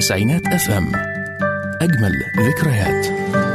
تسعينات اف ام اجمل ذكريات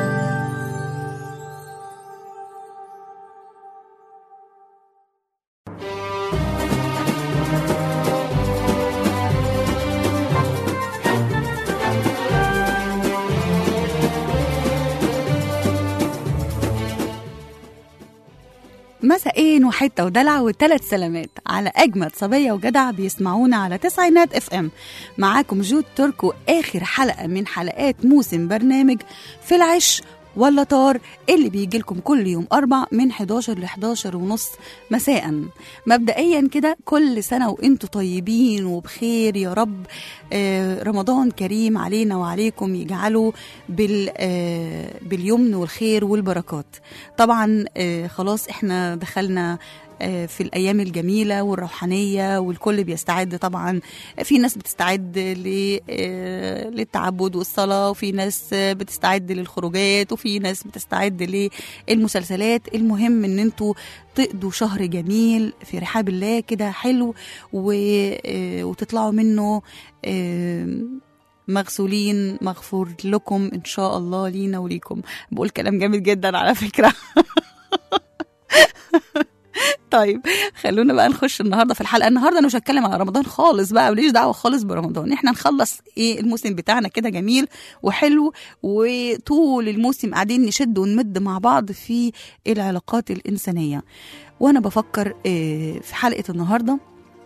مساءين وحته ودلع وثلاث سلامات على اجمد صبيه وجدع بيسمعونا على تسعينات اف ام معاكم جود تركو اخر حلقه من حلقات موسم برنامج في العش ولا طار اللي بيجي لكم كل يوم أربع من 11 ل 11 ونص مساء مبدئيا كده كل سنة وانتم طيبين وبخير يا رب آه رمضان كريم علينا وعليكم يجعله بال آه باليمن والخير والبركات طبعا آه خلاص احنا دخلنا في الأيام الجميلة والروحانية والكل بيستعد طبعا في ناس بتستعد للتعبد والصلاة وفي ناس بتستعد للخروجات وفي ناس بتستعد للمسلسلات المهم ان انتوا تقضوا شهر جميل في رحاب الله كده حلو وتطلعوا منه مغسولين مغفور لكم ان شاء الله لينا وليكم بقول كلام جامد جدا على فكره طيب خلونا بقى نخش النهارده في الحلقه النهارده انا مش هتكلم على رمضان خالص بقى وليش دعوه خالص برمضان احنا نخلص ايه الموسم بتاعنا كده جميل وحلو وطول الموسم قاعدين نشد ونمد مع بعض في العلاقات الانسانيه وانا بفكر إيه في حلقه النهارده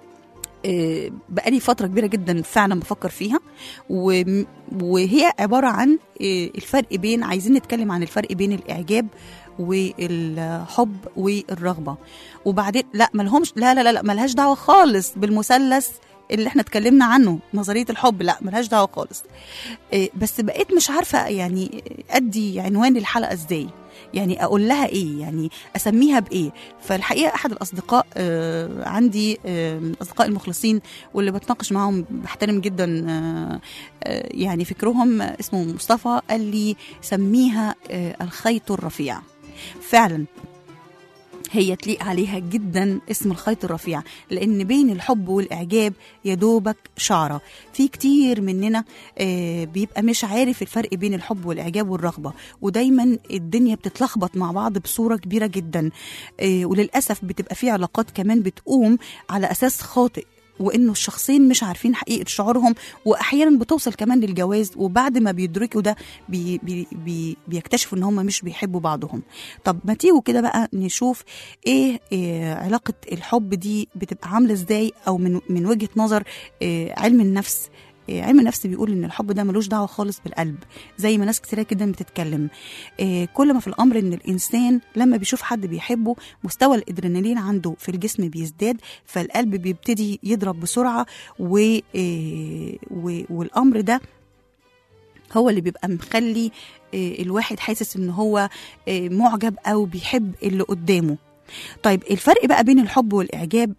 إيه بقالي فتره كبيره جدا فعلا بفكر فيها وهي عباره عن إيه الفرق بين عايزين نتكلم عن الفرق بين الاعجاب والحب والرغبه وبعدين لا ملهمش لا لا لا ملهاش دعوه خالص بالمثلث اللي احنا اتكلمنا عنه نظريه الحب لا ملهاش دعوه خالص بس بقيت مش عارفه يعني ادي عنوان الحلقه ازاي يعني اقول لها ايه يعني اسميها بايه فالحقيقه احد الاصدقاء آه عندي آه اصدقاء المخلصين واللي بتناقش معاهم بحترم جدا آه آه يعني فكرهم اسمه مصطفى قال لي سميها آه الخيط الرفيع فعلا هي تليق عليها جدا اسم الخيط الرفيع لان بين الحب والاعجاب يا دوبك شعره في كتير مننا آه بيبقى مش عارف الفرق بين الحب والاعجاب والرغبه ودايما الدنيا بتتلخبط مع بعض بصوره كبيره جدا آه وللاسف بتبقى في علاقات كمان بتقوم على اساس خاطئ وانه الشخصين مش عارفين حقيقه شعورهم واحيانا بتوصل كمان للجواز وبعد ما بيدركوا ده بي بي بي بيكتشفوا ان هم مش بيحبوا بعضهم طب ما تيجوا كده بقى نشوف إيه, ايه علاقه الحب دي بتبقى عامله ازاي او من من وجهه نظر إيه علم النفس علم النفس بيقول ان الحب ده ملوش دعوه خالص بالقلب زي ما ناس كتير جدا بتتكلم إيه كل ما في الامر ان الانسان لما بيشوف حد بيحبه مستوى الادرينالين عنده في الجسم بيزداد فالقلب بيبتدي يضرب بسرعه و إيه والامر ده هو اللي بيبقى مخلي إيه الواحد حاسس ان هو معجب او بيحب اللي قدامه طيب الفرق بقى بين الحب والاعجاب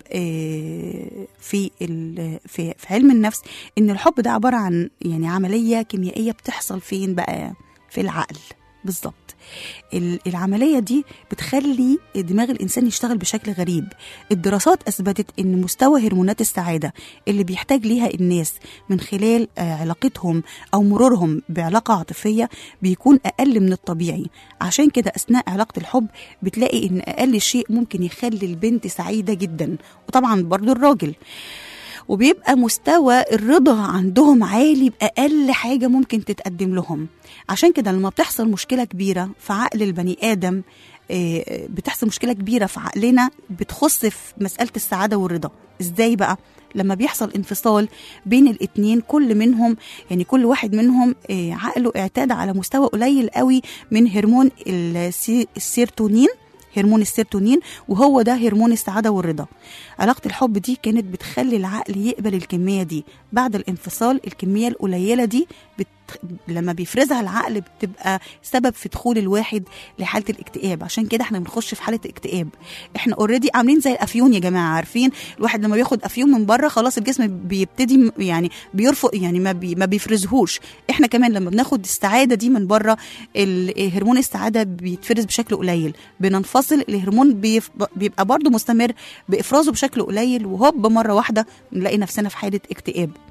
في في في علم النفس ان الحب ده عباره عن يعني عمليه كيميائيه بتحصل فين بقى في العقل بالظبط العمليه دي بتخلي دماغ الانسان يشتغل بشكل غريب الدراسات اثبتت ان مستوى هرمونات السعاده اللي بيحتاج ليها الناس من خلال علاقتهم او مرورهم بعلاقه عاطفيه بيكون اقل من الطبيعي عشان كده اثناء علاقه الحب بتلاقي ان اقل شيء ممكن يخلي البنت سعيده جدا وطبعا برضو الراجل وبيبقى مستوى الرضا عندهم عالي بأقل حاجة ممكن تتقدم لهم عشان كده لما بتحصل مشكلة كبيرة في عقل البني آدم بتحصل مشكلة كبيرة في عقلنا بتخص في مسألة السعادة والرضا ازاي بقى لما بيحصل انفصال بين الاتنين كل منهم يعني كل واحد منهم عقله اعتاد على مستوى قليل قوي من هرمون السيرتونين هرمون السيرتونين وهو ده هرمون السعادة والرضا علاقة الحب دي كانت بتخلي العقل يقبل الكمية دي بعد الانفصال الكمية القليلة دي بت... لما بيفرزها العقل بتبقى سبب في دخول الواحد لحالة الاكتئاب عشان كده احنا بنخش في حالة اكتئاب احنا اوريدي عاملين زي الافيون يا جماعة عارفين الواحد لما بياخد افيون من بره خلاص الجسم بيبتدي يعني بيرفق يعني ما, بي ما بيفرزهوش احنا كمان لما بناخد السعادة دي من بره هرمون السعادة بيتفرز بشكل قليل بننفصل الهرمون بيف... بيبقى برضه مستمر بافرازه بشكل قليل وهوب مره واحده نلاقي نفسنا في حاله اكتئاب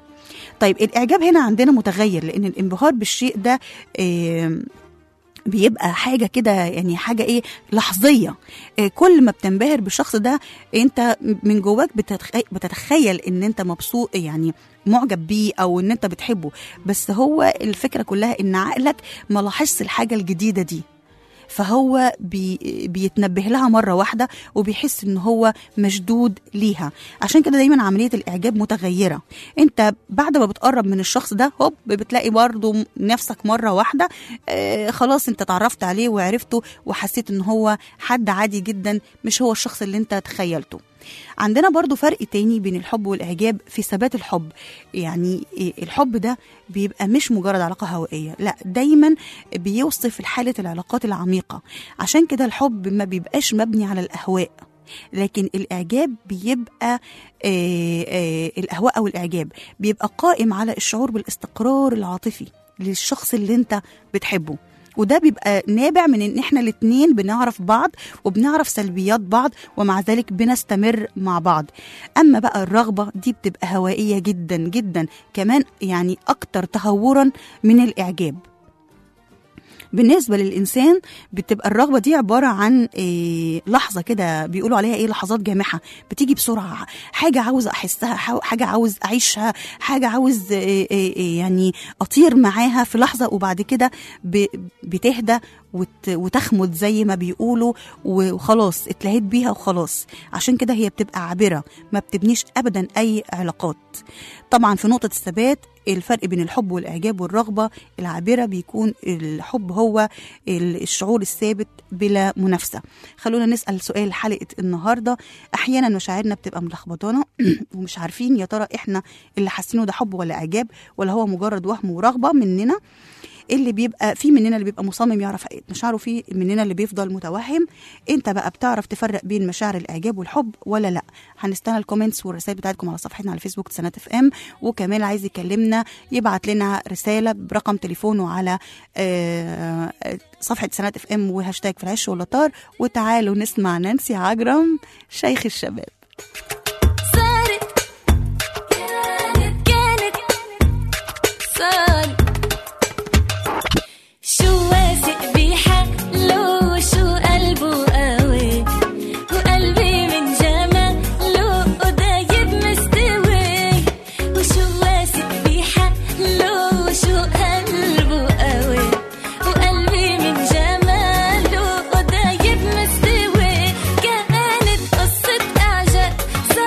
طيب الاعجاب هنا عندنا متغير لان الانبهار بالشيء ده آم، بيبقى حاجه كده يعني حاجه ايه لحظيه إيه كل ما بتنبهر بالشخص ده انت من جواك بتتخ- بتتخيل ان انت مبسوط يعني معجب بيه او ان انت بتحبه بس هو الفكره كلها ان عقلك ما لاحظش الحاجه الجديده دي فهو بي بيتنبه لها مرة واحدة وبيحس ان هو مشدود ليها عشان كده دايما عملية الاعجاب متغيرة انت بعد ما بتقرب من الشخص ده هوب بتلاقي برضو نفسك مرة واحدة آه خلاص انت اتعرفت عليه وعرفته وحسيت ان هو حد عادي جدا مش هو الشخص اللي انت تخيلته عندنا برضو فرق تاني بين الحب والإعجاب في ثبات الحب يعني إيه الحب ده بيبقى مش مجرد علاقة هوائية لا دايما بيوصف حالة العلاقات العميقة عشان كده الحب ما بيبقاش مبني على الأهواء لكن الإعجاب بيبقى آه آه الأهواء أو الإعجاب بيبقى قائم على الشعور بالاستقرار العاطفي للشخص اللي انت بتحبه وده بيبقى نابع من ان احنا الاتنين بنعرف بعض وبنعرف سلبيات بعض ومع ذلك بنستمر مع بعض اما بقى الرغبه دي بتبقى هوائيه جدا جدا كمان يعني اكتر تهورا من الاعجاب بالنسبه للانسان بتبقى الرغبه دي عباره عن إيه لحظه كده بيقولوا عليها ايه لحظات جامحه بتيجي بسرعه حاجه عاوز احسها حاو- حاجه عاوز اعيشها حاجه عاوز إيه إيه إيه يعني اطير معاها في لحظه وبعد كده ب- بتهدى وت- وتخمد زي ما بيقولوا وخلاص اتلهيت بيها وخلاص عشان كده هي بتبقى عابره ما بتبنيش ابدا اي علاقات طبعا في نقطه الثبات الفرق بين الحب والاعجاب والرغبه العابره بيكون الحب هو ال- الشعور الثابت بلا منافسه خلونا نسال سؤال حلقه النهارده احيانا مشاعرنا بتبقى ملخبطانا ومش عارفين يا ترى احنا اللي حاسينه ده حب ولا اعجاب ولا هو مجرد وهم ورغبه مننا اللي بيبقى في مننا اللي بيبقى مصمم يعرف مشاعره في مننا اللي بيفضل متوهم انت بقى بتعرف تفرق بين مشاعر الاعجاب والحب ولا لا هنستنى الكومنتس والرسائل بتاعتكم على صفحتنا على الفيسبوك سنات اف ام وكمان عايز يكلمنا يبعت لنا رساله برقم تليفونه على آه، صفحه سنات اف ام وهاشتاج في العش واللطار وتعالوا نسمع نانسي عجرم شيخ الشباب صارت كانت كانت صارت شو واثق بحاله شو قلبه قوي وقلبي من جماله دايب مستوي وشو واثق بحاله وشو قلبه قوي وقلبي من جماله دايب مستوي كانت قصة إعجاب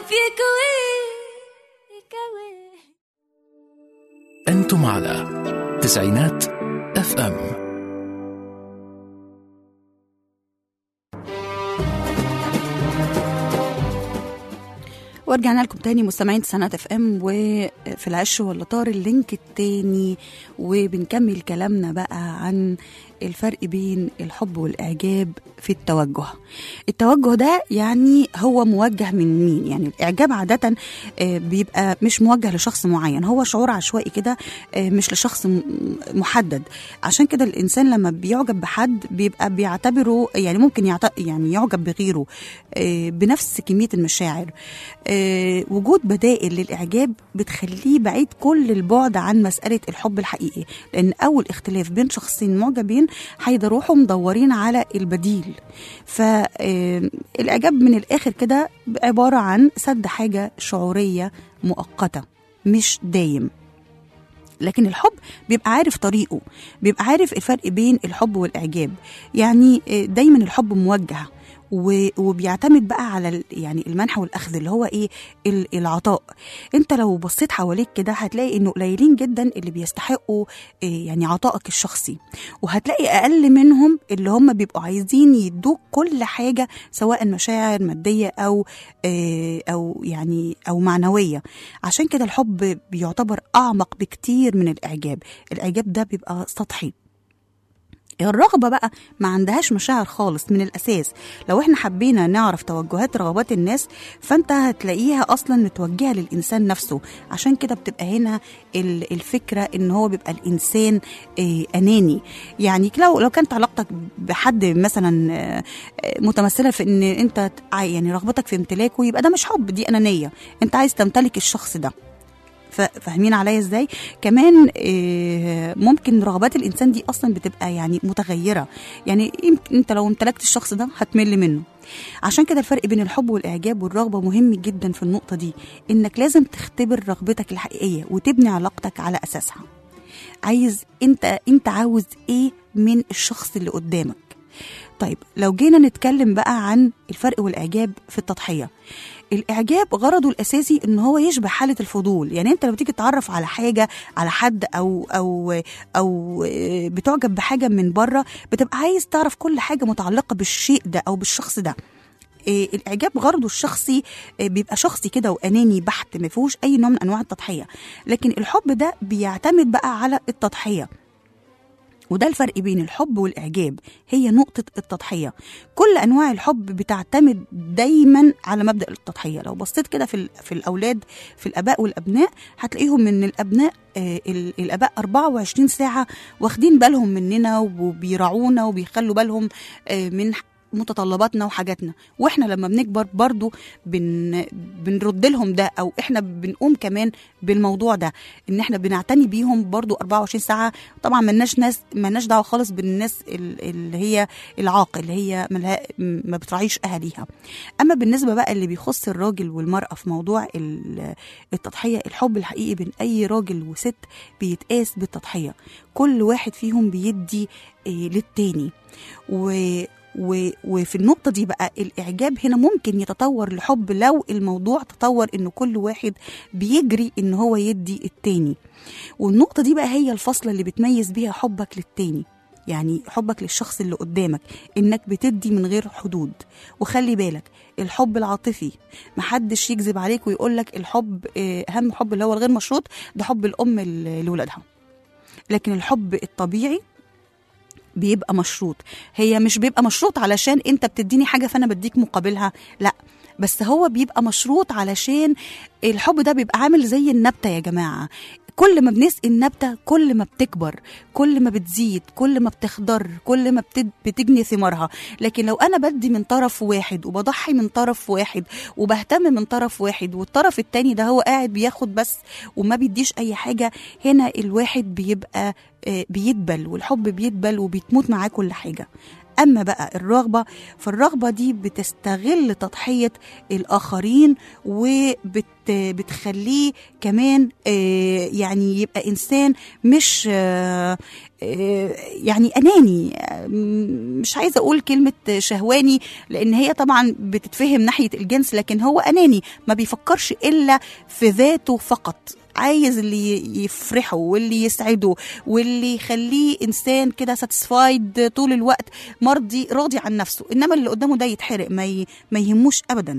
يكوي يكوي أنتم على تسعينات اف ام ورجعنا لكم تاني مستمعين سنة اف ام وفي العش ولا طار اللينك التاني وبنكمل كلامنا بقى عن الفرق بين الحب والإعجاب في التوجه التوجه ده يعني هو موجه من مين يعني الإعجاب عادة آه، بيبقى مش موجه لشخص معين هو شعور عشوائي كده آه، مش لشخص م- محدد عشان كده الإنسان لما بيعجب بحد بيبقى بيعتبره يعني ممكن يعت... يعني يعجب بغيره آه، بنفس كمية المشاعر آه، وجود بدائل للإعجاب بتخليه بعيد كل البعد عن مسألة الحب الحقيقي لأن أول اختلاف بين شخصين معجبين هيروحوا مدورين على البديل فالإعجاب من الآخر كده عبارة عن سد حاجة شعورية مؤقتة مش دايم لكن الحب بيبقى عارف طريقه بيبقى عارف الفرق بين الحب والإعجاب يعني آه، دايما الحب موجه و- وبيعتمد بقى على ال- يعني المنح والاخذ اللي هو ايه ال- العطاء انت لو بصيت حواليك كده هتلاقي انه قليلين جدا اللي بيستحقوا إيه يعني عطائك الشخصي وهتلاقي اقل منهم اللي هم بيبقوا عايزين يدوك كل حاجه سواء مشاعر ماديه او إيه او يعني او معنويه عشان كده الحب بيعتبر اعمق بكتير من الاعجاب الاعجاب ده بيبقى سطحي الرغبة بقى ما عندهاش مشاعر خالص من الأساس لو احنا حبينا نعرف توجهات رغبات الناس فانت هتلاقيها أصلا متوجهة للإنسان نفسه عشان كده بتبقى هنا ال- الفكرة إن هو بيبقى الإنسان آه، أناني يعني لو لو كانت علاقتك بحد مثلا آه، آه، متمثلة في إن أنت ع- يعني رغبتك في امتلاكه يبقى ده مش حب دي أنانية أنت عايز تمتلك الشخص ده ف- فاهمين عليا ازاي كمان آه، ممكن رغبات الانسان دي اصلا بتبقى يعني متغيره يعني يمكن انت لو امتلكت الشخص ده هتمل منه عشان كده الفرق بين الحب والاعجاب والرغبه مهم جدا في النقطه دي انك لازم تختبر رغبتك الحقيقيه وتبني علاقتك على اساسها عايز انت انت عاوز ايه من الشخص اللي قدامك طيب لو جينا نتكلم بقى عن الفرق والاعجاب في التضحيه الاعجاب غرضه الاساسي ان هو يشبه حاله الفضول يعني انت لما تيجي تتعرف على حاجه على حد او او او بتعجب بحاجه من بره بتبقى عايز تعرف كل حاجه متعلقه بالشيء ده او بالشخص ده إيه، الاعجاب غرضه الشخصي إيه، بيبقى شخصي كده واناني بحت ما فيهوش اي نوع من انواع التضحيه لكن الحب ده بيعتمد بقى على التضحيه وده الفرق بين الحب والإعجاب هي نقطة التضحية كل أنواع الحب بتعتمد دايما على مبدأ التضحية لو بصيت كده في, ال- في الأولاد في الآباء والأبناء هتلاقيهم من الأبناء آه، ال- الآباء 24 ساعة واخدين بالهم مننا وبيراعونا وبيخلوا بالهم آه، من متطلباتنا وحاجاتنا واحنا لما بنكبر برضو بن بنرد لهم ده او احنا بنقوم كمان بالموضوع ده ان احنا بنعتني بيهم برضو 24 ساعه طبعا ملناش ناس ملناش دعوه خالص بالناس ال- اللي هي العاق اللي هي ملها ما بتراعيش اهاليها اما بالنسبه بقى اللي بيخص الراجل والمراه في موضوع ال- التضحيه الحب الحقيقي بين اي راجل وست بيتقاس بالتضحيه كل واحد فيهم بيدي إيه، للتاني و و... وفي النقطة دي بقى الإعجاب هنا ممكن يتطور لحب لو الموضوع تطور إنه كل واحد بيجري إن هو يدي التاني والنقطة دي بقى هي الفصلة اللي بتميز بيها حبك للتاني يعني حبك للشخص اللي قدامك إنك بتدي من غير حدود وخلي بالك الحب العاطفي محدش يكذب عليك ويقولك الحب آه، أهم حب اللي هو الغير مشروط ده حب الأم ل- لولادها لكن الحب الطبيعي بيبقى مشروط هي مش بيبقى مشروط علشان انت بتديني حاجه فانا بديك مقابلها لا بس هو بيبقى مشروط علشان الحب ده بيبقى عامل زي النبته يا جماعه كل ما بنسقي النبته كل ما بتكبر كل ما بتزيد كل ما بتخضر كل ما بتد- بتجني ثمارها لكن لو انا بدي من طرف واحد وبضحي من طرف واحد وبهتم من طرف واحد والطرف التاني ده هو قاعد بياخد بس وما بيديش اي حاجه هنا الواحد بيبقى آه، بيدبل والحب بيدبل وبيتموت معاه كل حاجه اما بقى الرغبه فالرغبه دي بتستغل تضحيه الاخرين وبتخليه كمان آه، يعني يبقى انسان مش آه، آه، يعني اناني آه، مش عايزه اقول كلمه شهواني لان هي طبعا بتتفهم ناحيه الجنس لكن هو اناني ما بيفكرش الا في ذاته فقط عايز اللي يفرحه واللي يسعده واللي يخليه انسان كده ساتسفايد طول الوقت مرضي راضي عن نفسه انما اللي قدامه ده يتحرق ما ي- ما يهموش ابدا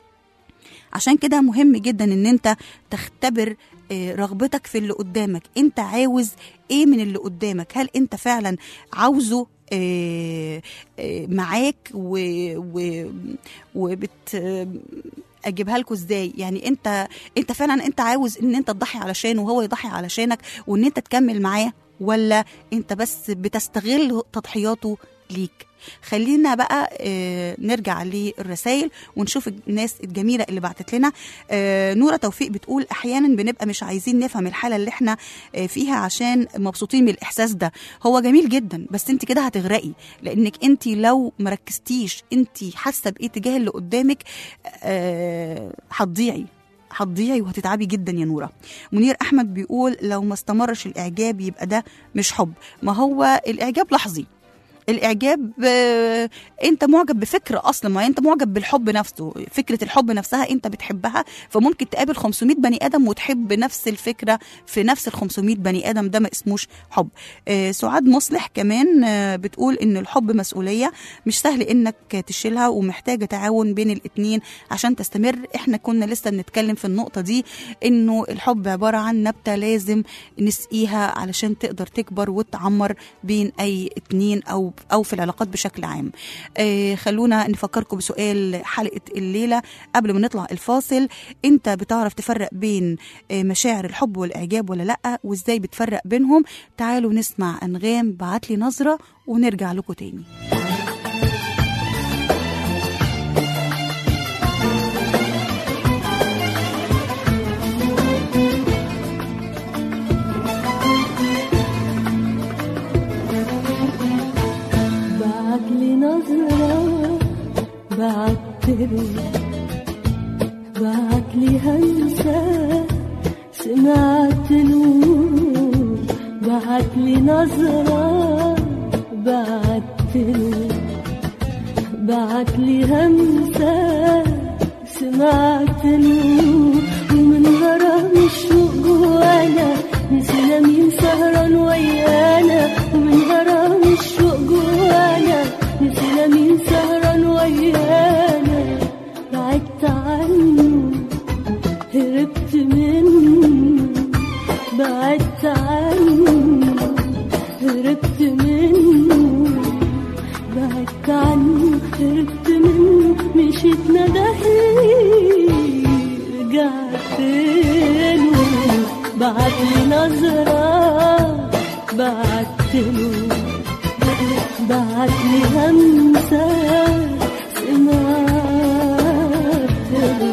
عشان كده مهم جدا ان انت تختبر آه، رغبتك في اللي قدامك انت عاوز ايه من اللي قدامك هل انت فعلا عاوزه آه، آه، معاك و, و وبت آه، اجيبها لكم ازاي يعني انت انت فعلا انت عاوز ان انت تضحي علشانه وهو يضحي علشانك وان انت تكمل معاه ولا انت بس بتستغل تضحياته ليك خلينا بقى آه، نرجع للرسائل ونشوف الناس الجميله اللي بعتت لنا آه، نوره توفيق بتقول احيانا بنبقى مش عايزين نفهم الحاله اللي احنا آه، فيها عشان مبسوطين من الاحساس ده هو جميل جدا بس انت كده هتغرقي لانك انت لو مركزتيش انت حاسه بايه تجاه اللي قدامك آه، هتضيعي هتضيعي وهتتعبي جدا يا نوره منير احمد بيقول لو ما استمرش الاعجاب يبقى ده مش حب ما هو الاعجاب لحظي الاعجاب آه، انت معجب بفكره اصلا ما انت معجب بالحب نفسه فكره الحب نفسها انت بتحبها فممكن تقابل 500 بني ادم وتحب نفس الفكره في نفس ال 500 بني ادم ده ما اسموش حب آه، سعاد مصلح كمان آه، بتقول ان الحب مسؤوليه مش سهل انك تشيلها ومحتاجه تعاون بين الاتنين عشان تستمر احنا كنا لسه بنتكلم في النقطه دي انه الحب عباره عن نبته لازم نسقيها علشان تقدر تكبر وتعمر بين اي اتنين او او في العلاقات بشكل عام آه خلونا نفكركم بسؤال حلقه الليله قبل ما نطلع الفاصل انت بتعرف تفرق بين آه مشاعر الحب والاعجاب ولا لا وازاي بتفرق بينهم تعالوا نسمع انغام بعت لي نظره ونرجع لكم تاني بعت لي نظرة بعت له بعت لي همسة سمعت له بعت لي نظرة بعت له بعت لي همسة سمعت له ومن غرام الشوق جوانا نسينا مين سهران ويانا ومن غرام الشوق جوانا نسينا مين سهران ويانا بعدت عنه هربت منه بعدت عنه هربت منه بعدت عنه هربت منه مشيت ندهي رجعت له بعت لي نظرة بعت له بعت لي همسة سمعت له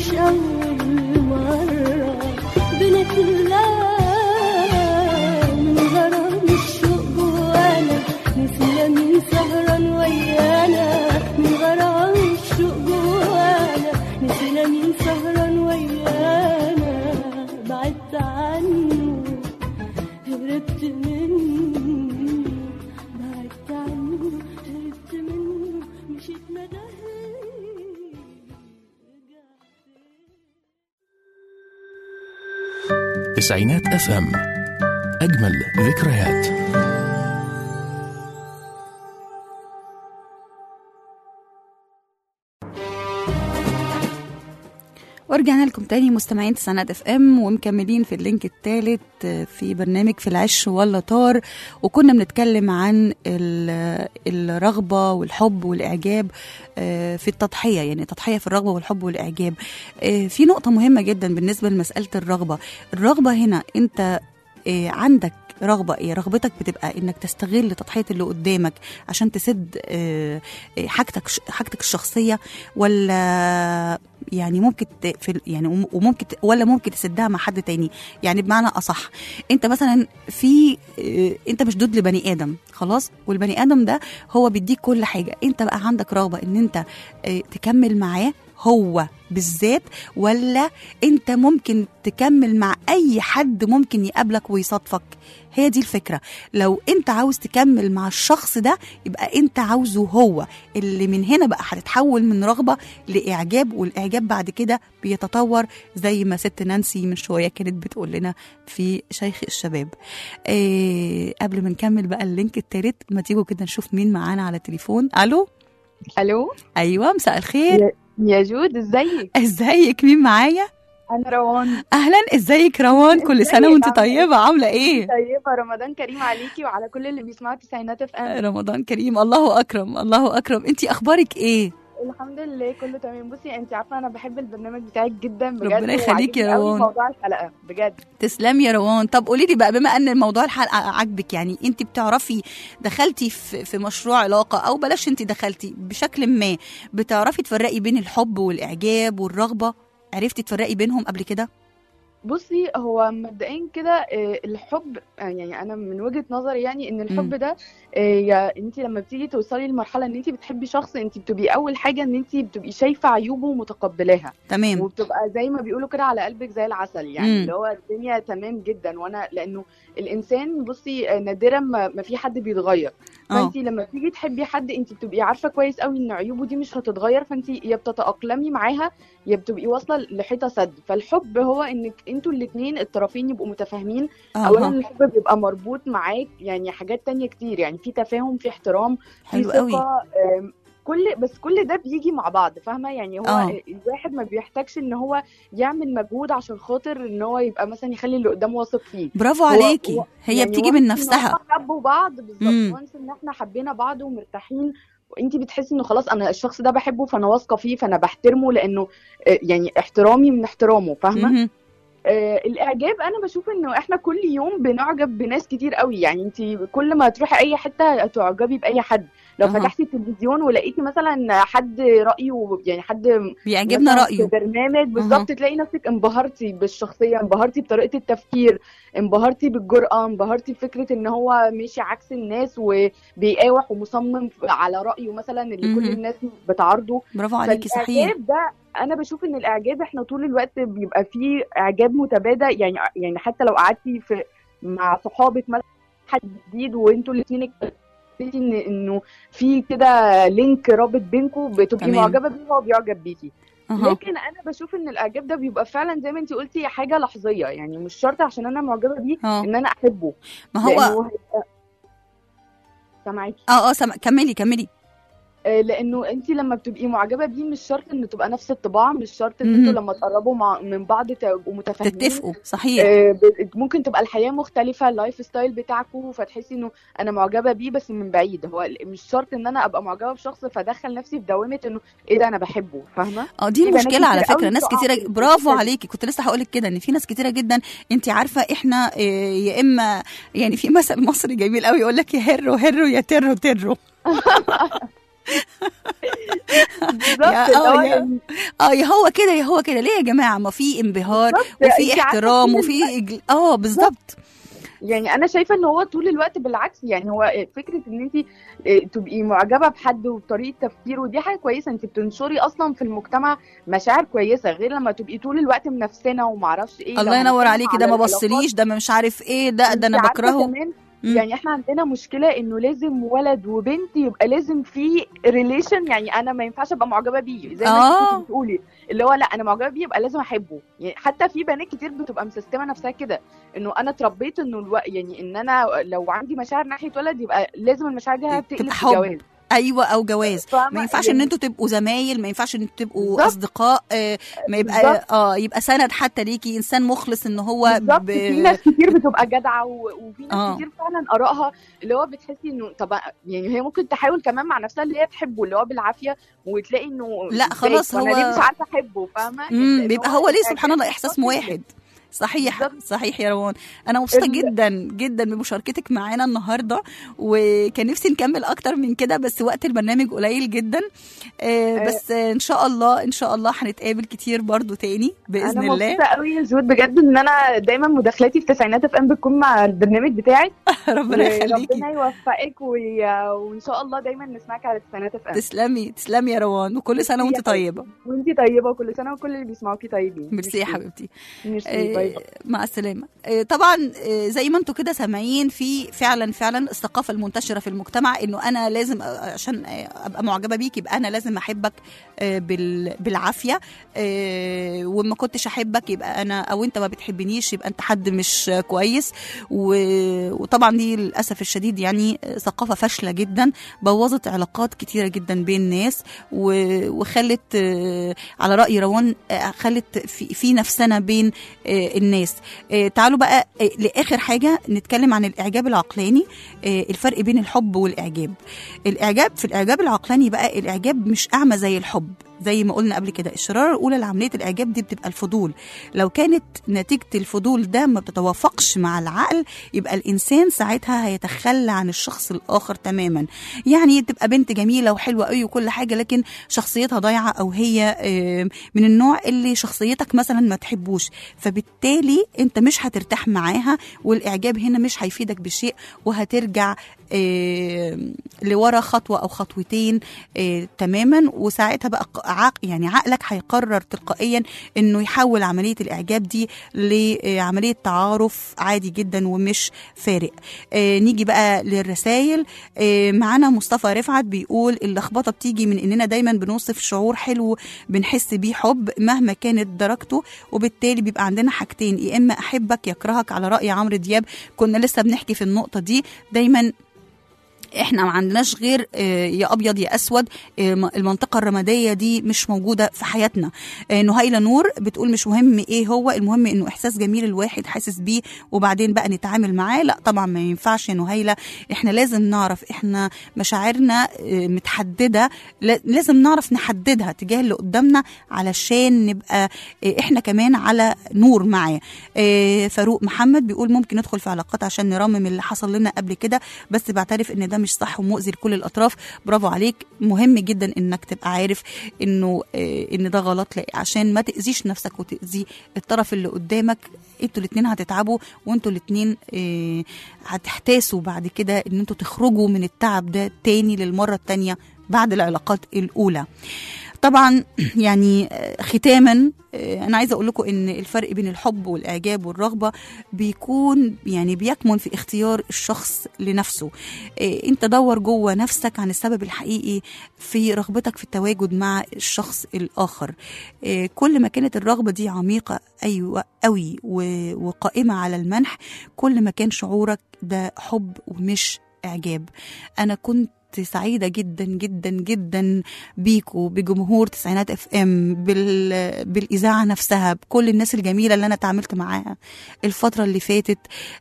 مش أول مرة بنتلاقى من غرام الشوق جوانا نسينا مين سهران ويانا من غرام الشوق جوانا نسينا مين سهران ويانا بعدت عنه هربت منه بعدت عنه هربت منه مشيت ندهي رجعت تسعينات اف ام اجمل ذكريات ورجعنا لكم تاني مستمعين تسعينات اف ام ومكملين في اللينك الثالث في برنامج في العش ولا طار وكنا بنتكلم عن ال- الرغبه والحب والاعجاب آه، في التضحيه يعني تضحيه في الرغبه والحب والاعجاب آه، في نقطه مهمه جدا بالنسبه لمساله الرغبه الرغبه هنا انت آه، عندك رغبة إيه؟ رغبتك بتبقى إنك تستغل تضحية اللي قدامك عشان تسد آه، آه، حاجتك حاجتك الشخصية ولا يعني ممكن ت- في ال- يعني وم- وممكن ت- ولا ممكن تسدها مع حد تاني يعني بمعنى اصح انت مثلا في آه، انت مش ضد لبني ادم خلاص والبني ادم ده هو بيديك كل حاجه انت بقى عندك رغبه ان انت آه، تكمل معاه هو بالذات ولا انت ممكن تكمل مع اي حد ممكن يقابلك ويصادفك هي دي الفكره لو انت عاوز تكمل مع الشخص ده يبقى انت عاوزه هو اللي من هنا بقى هتتحول من رغبه لاعجاب والاعجاب بعد كده بيتطور زي ما ست نانسي من شويه كانت بتقول لنا في شيخ الشباب إيه قبل ما نكمل بقى اللينك التالت ما تيجوا كده نشوف مين معانا على التليفون الو الو ايوه مساء الخير يا- يا جود ازيك ازيك مين معايا انا روان اهلا ازيك روان كل سنه ازيك؟ وانت عاملة إيه؟ طيبه عامله ايه طيبه رمضان كريم عليكي وعلى كل اللي بيسمعوا تسعينات اف ام رمضان كريم الله اكرم الله اكرم انت اخبارك ايه الحمد لله كله تمام بصي انت عارفه انا بحب البرنامج بتاعك جدا بجد ربنا يخليك يا وعاجبني قوي روان. موضوع الحلقه بجد تسلمي يا روان طب قولي لي بقى بما ان الموضوع الحلقه عاجبك يعني انت بتعرفي دخلتي في في مشروع علاقه او بلاش انت دخلتي بشكل ما بتعرفي تفرقي بين الحب والاعجاب والرغبه عرفتي تفرقي بينهم قبل كده بصي هو مبدئيا كده آه، الحب آه، يعني انا من وجهة نظري يعني ان الحب مم. ده آه، يا انت لما بتيجي توصلي لمرحله ان انت بتحبي شخص انت بتبقي اول حاجه ان انت بتبقي شايفه عيوبه ومتقبلاها تمام وبتبقى زي ما بيقولوا كده على قلبك زي العسل يعني مم. اللي هو الدنيا تمام جدا وانا لانه الانسان بصي آه، نادرا ما, ما في حد بيتغير اه فانت لما بتيجي تحبي حد انت بتبقي عارفه كويس قوي ان عيوبه دي مش هتتغير فانت يا بتتاقلمي معاها يا بتبقي واصله لحيطه سد فالحب هو انك انتوا الاثنين الطرفين يبقوا متفاهمين اولا اه الحب بيبقى مربوط معاك يعني حاجات تانية كتير يعني في تفاهم في احترام في حلو قوي ثقه آم، كل بس كل ده بيجي مع بعض فاهمه يعني هو اه. الواحد ما بيحتاجش ان هو يعمل مجهود عشان خاطر ان هو يبقى مثلا يخلي اللي قدامه واثق فيه برافو هو- عليكي هو- هي يعني بتيجي once من إن نفسها هما حبوا بعض مم. بالظبط وانس ان احنا حبينا بعض ومرتاحين وانت بتحسي انه خلاص انا الشخص ده بحبه فانا واثقه فيه فانا بحترمه لانه آه، يعني احترامي من احترامه فاهمه مهم. آه الاعجاب انا بشوف انه احنا كل يوم بنعجب بناس كتير قوي يعني انت كل ما تروحي اي حته تعجبي باي حد لو أها. فتحتي التلفزيون ولقيتي مثلا حد رايه يعني حد بيعجبنا مثلاً رايه في برنامج بالظبط تلاقي نفسك انبهرتي بالشخصيه انبهرتي بطريقه التفكير انبهرتي بالجرأه انبهرتي بفكره ان هو ماشي عكس الناس وبيقاوح ومصمم على رايه مثلا اللي كل مهم. الناس بتعارضه برافو عليكي صحيح فالاعجاب ده انا بشوف ان الاعجاب احنا طول الوقت بيبقى فيه اعجاب متبادل يعني يعني حتى لو قعدتي في مع صحابك مثلا حد جديد وانتوا الاثنين اكتشفتي ان انه في كده لينك رابط بينكم بتبقي تمام. معجبه بيه وهو بيعجب بيكي اها لكن انا بشوف ان الاعجاب ده بيبقى فعلا زي ما انت قلتي حاجه لحظيه يعني مش شرط عشان انا معجبه بيه اه ان انا احبه ما هو لانه هيبقى سامعاكي اه اه سم... كملي كملي آه، لانه انت لما بتبقي معجبه بيه مش شرط ان تبقى نفس الطباع مش شرط ان مهم. انتوا لما تقربوا مع من بعض تبقوا متفاهمين تتفقوا صحيح آه، ب- ممكن تبقى الحياه مختلفه اللايف ستايل بتاعكم فتحسي انه انا معجبه بيه بس من بعيد هو ال- مش شرط ان انا ابقى معجبه بشخص فادخل نفسي في دوامه انه ايه ده انا بحبه فاهمه اه دي في بنات المشكله على كتير فكره قوي ناس بتقع كتيره في برافو الحتة دي. عليكي كنت لسه هقول لك كده ان في ناس كتيره جدا انت عارفه احنا آه، يا اما يعني في مثل مصري جميل قوي يقول لك يا هرو هرو يا ترو ترو بالظبط يا- اللي هو آه، يا- يعني اه يا هو كده يا هو كده ليه يا جماعه ما في انبهار بالظبط. وفي أنت عارفة احترام طول وفي إجل... اه بالظبط يعني انا شايفه ان هو طول الوقت بالعكس يعني هو فكره ان انت تبقي معجبه بحد وبطريقه تفكيره ودي حاجه كويسه انت بتنشري اصلا في المجتمع مشاعر كويسه غير لما تبقي طول الوقت منافسانه ومعرفش ايه الله لو ينور هنتكلم عليكي ده على ما العلاقات، بصليش ده مش عارف ايه ده ده انا أنت عارفة بكرهه كمان مم. يعني احنا عندنا مشكله انه لازم ولد وبنت يبقى لازم في ريليشن يعني انا ما ينفعش ابقى معجبه بيه زي ما آه. انت كنت بتقولي اللي هو لا انا معجبه بيه يبقى لازم احبه يعني حتى في بنات كتير بتبقى مسستمه نفسها كده انه انا اتربيت انه الو... يعني ان انا لو عندي مشاعر ناحيه ولد يبقى لازم المشاعر دي هتقلب تبقى في حب. جواز ايوه او جواز فاهمة؟ ما ينفعش يعني ان انتوا تبقوا زمايل ما ينفعش ان انتوا تبقوا بالظبط. اصدقاء آه ما يبقى بالظبط. اه يبقى سند حتى ليكي انسان مخلص ان هو بالظبط ب... في ناس كتير بتبقى جدعه و... وفي ناس آه. كتير فعلا ارائها اللي هو بتحسي انه طب يعني هي ممكن تحاول كمان مع نفسها اللي هي تحبه اللي هو بالعافيه وتلاقي انه لا، إزاي؟ خلاص وأنا هو- ليه مش عارفه احبه فاهمه امم لأن بيبقى هو ليه سبحان الله الإعجاب احساس بيبقى واحد صحيح بالظبط. صحيح يا روان انا مبسوطه ال- جدا جدا بمشاركتك معانا النهارده وكان نفسي نكمل اكتر من كده بس وقت البرنامج قليل جدا آه آه. بس آه ان شاء الله ان شاء الله هنتقابل كتير برضو تاني باذن انا الله مبسوطه قوي يا جود بجد ان انا دايما مداخلاتي في تسعينات اف ام بتكون مع البرنامج بتاعك ربنا يخليكي ربنا يوفقك وي... وان شاء الله دايما نسمعك على تسعينات اف ام تسلمي تسلمي يا روان وكل سنه وانت يا حبيبتي. طيبه وانتي طيبه وكل سنه وكل اللي بيسمعوكي طيبين ميرسي يا حبيبتي ميرسي باي باي آه، مع السلامة آه، طبعا آه، زي ما انتوا كده سامعين في فعلا فعلا الثقافة المنتشرة في المجتمع انه انا لازم آه، عشان آه، ابقى معجبة بيك يبقى انا لازم احبك آه، بال- بالعافية آه، وما كنتش احبك يبقى انا او انت ما بتحبنيش يبقى انت حد مش آه، كويس و- وطبعا دي للاسف الشديد يعني آه، ثقافة فاشلة جدا بوظت علاقات كتيرة جدا بين الناس و- وخلت آه، على رأي روان آه، خلت في, في نفسنا بين آه، الناس آه، تعالوا بقى آه، لاخر حاجه نتكلم عن الاعجاب العقلاني آه، الفرق بين الحب والاعجاب الاعجاب في الاعجاب العقلاني بقى الاعجاب مش اعمى زي الحب زي ما قلنا قبل كده الشراره الاولى لعمليه الاعجاب دي بتبقى الفضول لو كانت نتيجه الفضول ده ما بتتوافقش مع العقل يبقى الانسان ساعتها هيتخلى عن الشخص الاخر تماما يعني تبقى بنت جميله وحلوه قوي وكل حاجه لكن شخصيتها ضايعه او هي آه، من النوع اللي شخصيتك مثلا ما تحبوش فبالتالي انت مش هترتاح معاها والاعجاب هنا مش هيفيدك بشيء وهترجع آه، لورا خطوه او خطوتين آه، تماما وساعتها بقى ق- عق يعني عقلك هيقرر تلقائيا انه يحول عمليه الاعجاب دي لعمليه تعارف عادي جدا ومش فارق آه، نيجي بقى للرسائل آه، معانا مصطفى رفعت بيقول اللخبطه بتيجي من اننا دايما بنوصف شعور حلو بنحس بيه حب مهما كانت درجته وبالتالي بيبقى عندنا حاجتين يا اما احبك يكرهك على راي عمرو دياب كنا لسه بنحكي في النقطه دي دايما احنا ما عندناش غير آه، يا ابيض يا اسود آه، م- المنطقه الرماديه دي مش موجوده في حياتنا آه، نهيله نور بتقول مش مهم ايه هو المهم انه احساس جميل الواحد حاسس بيه وبعدين بقى نتعامل معاه لا طبعا ما ينفعش يا نهيله احنا لازم نعرف احنا مشاعرنا آه، متحدده لا- لازم نعرف نحددها تجاه اللي قدامنا علشان نبقى آه، احنا كمان على نور معاه آه، فاروق محمد بيقول ممكن ندخل في علاقات عشان نرمم اللي حصل لنا قبل كده بس بعترف ان ده مش صح ومؤذي لكل الاطراف برافو عليك مهم جدا انك تبقى عارف انه آه، ان ده غلط لا عشان ما تاذيش نفسك وتاذي الطرف اللي قدامك انتوا الاثنين هتتعبوا وانتوا الاثنين هتحتاسوا بعد كده ان انتوا تخرجوا من التعب ده تاني للمره التانيه بعد العلاقات الاولى طبعا يعني آه، ختاما آه، انا عايزه اقول لكم ان الفرق بين الحب والاعجاب والرغبه بيكون يعني بيكمن في اختيار الشخص لنفسه آه، انت دور جوه نفسك عن السبب الحقيقي في رغبتك في التواجد مع الشخص الاخر آه، كل ما كانت الرغبه دي عميقه ايوه قوي و- وقائمه على المنح كل ما كان شعورك ده حب ومش اعجاب انا كنت سعيدة جدا جدا جدا بيكو بجمهور تسعينات اف ام بال... بالإذاعة نفسها بكل الناس الجميلة اللي أنا اتعاملت معاها الفترة اللي فاتت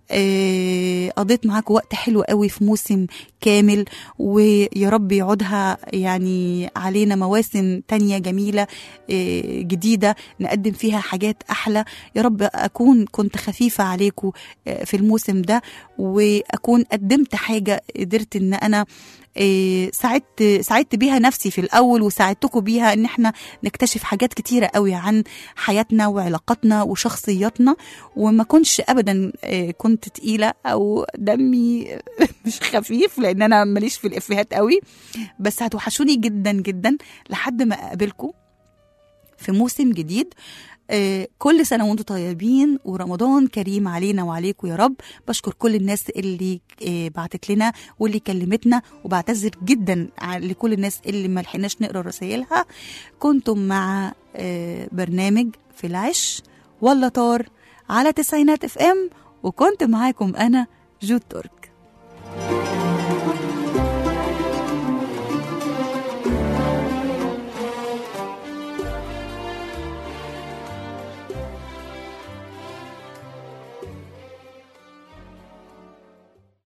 آه، قضيت معاكم وقت حلو قوي في موسم كامل ويا رب يعودها يعني علينا مواسم تانية جميلة آه، جديدة نقدم فيها حاجات أحلى يا رب أكون كنت خفيفة عليكم آه، في الموسم ده وأكون قدمت حاجة قدرت إن أنا إيه ساعدت ساعدت بيها نفسي في الاول وساعدتكم بيها ان احنا نكتشف حاجات كتيره قوي عن حياتنا وعلاقاتنا وشخصياتنا وما كنتش ابدا إيه كنت تقيله او دمي مش خفيف لان انا ماليش في الافيهات قوي بس هتوحشوني جدا جدا لحد ما اقابلكم في موسم جديد آه، كل سنة وانتم طيبين ورمضان كريم علينا وعليكم يا رب بشكر كل الناس اللي آه، بعتت لنا واللي كلمتنا وبعتذر جدا ع- لكل الناس اللي ما لحقناش نقرا رسائلها كنتم مع آه، برنامج في العش ولا طار على تسعينات اف ام وكنت معاكم انا جود ترك